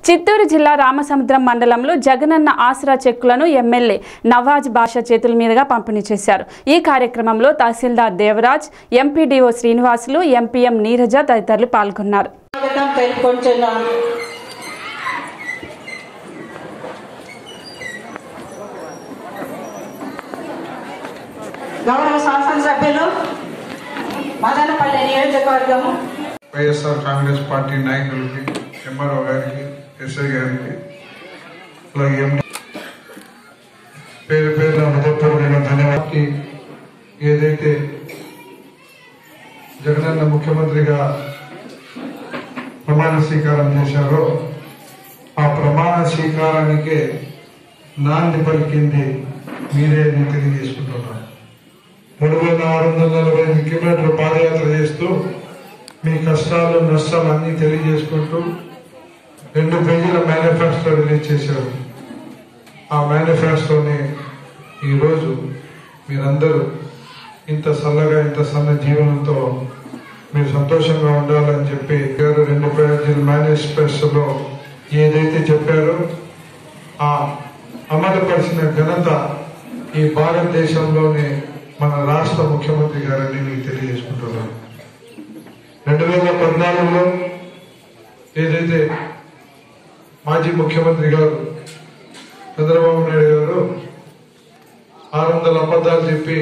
చిత్తూరు జిల్లా రామసముద్రం మండలంలో జగనన్న ఆసరా చెక్కులను ఎమ్మెల్యే నవాజ్ బాషా చేతుల మీదుగా పంపిణీ చేశారు ఈ కార్యక్రమంలో తహసీల్దార్ దేవరాజ్ ఎంపీడీఓ శ్రీనివాసులు ఎంపీఎం నీరజ తదితరులు పాల్గొన్నారు స్వాగతం తెలుపుకుంటున్నాం గౌరవ శాసనసభ్యులు మదనపల్లి నియోజకవర్గం వైఎస్ఆర్ కాంగ్రెస్ పార్టీ నాయకులకి ఎంఆర్ఓ గారికి ఎస్ఐ గారికి అలాగే ఎండి పేరు పేరున హృదయపూర్వకమైన ధన్యవాదాలు ఏదైతే జగనన్న ముఖ్యమంత్రిగా ప్రమాణ స్వీకారం చేశారో ఆ ప్రమాణ స్వీకారానికే నాంది పలికింది మీరే అని తెలియజేసుకుంటున్నాను మూడు వేల ఆరు వందల నలభై ఎనిమిది కిలోమీటర్లు పాదయాత్ర చేస్తూ మీ కష్టాలు నష్టాలు అన్ని తెలియజేసుకుంటూ రెండు పేజీల మేనిఫెస్టో రిలీజ్ చేశారు ఆ మేనిఫెస్టోని ఈరోజు మీరందరూ ఇంత చల్లగా ఇంత సన్న జీవనంతో మీరు సంతోషంగా ఉండాలని చెప్పి గారు రెండు పేజీల మేనిఫెస్టోలో ఏదైతే చెప్పారో ఆ అమలుపరిచిన ఘనత ఈ భారతదేశంలోనే మన రాష్ట్ర ముఖ్యమంత్రి గారని మీకు తెలియజేసుకుంటున్నాను రెండు వేల పద్నాలుగులో ఏదైతే మాజీ ముఖ్యమంత్రి గారు చంద్రబాబు నాయుడు గారు ఆరు వందల అబద్ధాలు చెప్పి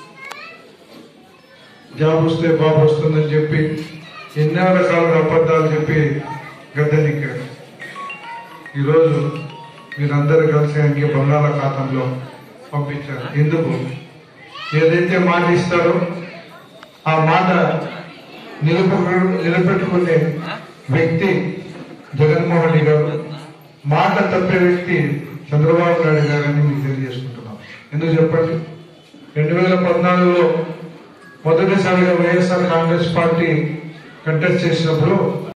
జాబ్ వస్తే బాబు వస్తుందని చెప్పి ఎన్నో రకాల అబద్ధాలు చెప్పి గద్దెనెక్కారు ఈరోజు మీరందరూ కలిసి ఆయనకి బంగాళాఖాతంలో పంపించారు ఎందుకు ఏదైతే మాట ఇస్తారో ఆ మాట నిలుపు నిలబెట్టుకునే వ్యక్తి జగన్మోహన్ రెడ్డి గారు మాట తప్పే వ్యక్తి చంద్రబాబు నాయుడు గారు అని మీకు తెలియజేసుకుంటున్నాం ఎందుకు చెప్పండి రెండు వేల పద్నాలుగులో మొదటిసారిగా వైఎస్ఆర్ కాంగ్రెస్ పార్టీ కంటెస్ట్ చేసినప్పుడు